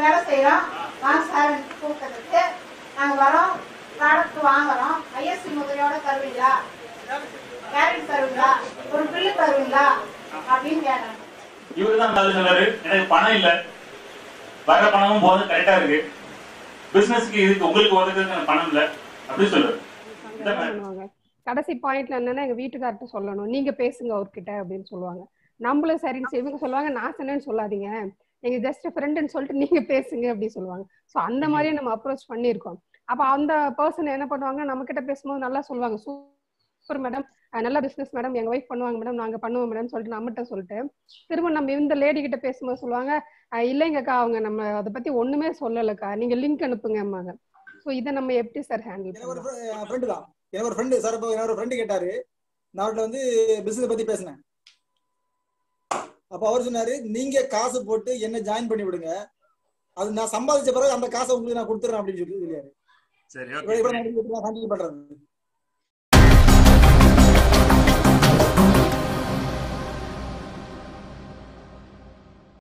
வேலை செய்யறோம் வாங்க சார் கூப்பிட்டதுக்கு நாங்க வரோம் ப்ராடக்ட் வாங்குறோம் ஐஎஸ்சி முதிரையோட தருவீங்களா கேரண்ட் தருவீங்களா ஒரு பில்லு தருவீங்களா அப்படின்னு கேட்டாங்க இவரு தான் பதில் சொன்னாரு எனக்கு பணம் இல்ல வர பணமும் போதும் கரெக்டா இருக்கு பிசினஸ்க்கு இதுக்கு உங்களுக்கு ஒதுக்குறதுக்கு எனக்கு பணம் இல்ல அப்படி சொல்லுவாரு இந்த மாதிரி. பண்ணுவாங்க கடைசி பாயிண்ட்ல என்னன்னா எங்க வீட்டுக்கார்ட்ட சொல்லணும் நீங்க பேசுங்க அவர்கிட்ட அப்படின்னு சொல்லுவாங்க நம்மளும் சரின்னு சொல்லி இவங்க சொல்லுவாங்க நான் சொன்னேன்னு சொல்லாதீங்க எங்க ஜஸ்ட் ஃப்ரெண்டுன்னு சொல்லிட்டு நீங்க பேசுங்க அப்படின்னு சொல்லுவாங்க சோ அந்த மாதிரியே நம்ம அப்ரோச் பண்ணியிருக்கோம் அப்ப அந்த பர்சன் என்ன பண்ணுவாங்க நம்ம கிட்ட பேசும்போது நல்லா சொல்லுவாங்க சூப்பர் மேடம் நல்ல பிசினஸ் மேடம் எங்க ஒய்ஃப் பண்ணுவாங்க மேடம் நாங்க பண்ணுவோம் மேடம் சொல்லிட்டு நம்மகிட்ட சொல்லிட்டு திரும்ப நம்ம இந்த லேடி கிட்ட பேசும்போது சொல்லுவாங்க "அஹ் இல்லைங்கக்கா அவங்க நம்ம அதை பத்தி ஒண்ணுமே சொல்லலக்கா நீங்க லிங்க் அனுப்புங்கம்மாங்க சோ இதை நம்ம எப்படி சார் ஹேண்டில் எனக்கு ஒரு பண்ணலாம் ஃப்ரெண்டு தான் எனக்கு ஒரு ஃப்ரெண்டு சார் இப்போ எனக்கு ஒரு ஃப்ரெண்டு கேட்டாரு நான் அவர்கிட்ட வந்து பிசினஸ் பத்தி பேசினேன் அப்ப அவர் சொன்னாரு நீங்க காசு போட்டு என்ன ஜாயின் பண்ணி விடுங்க அது நான் சம்பாதிச்ச பிறகு அந்த காசை உங்களுக்கு நான் கொடுத்துறேன் அப்படின்னு சொல்லி சொல்லியாரு சரி இப்ப இப்ப நான் எப்படி ஹேண்டில் பண்றது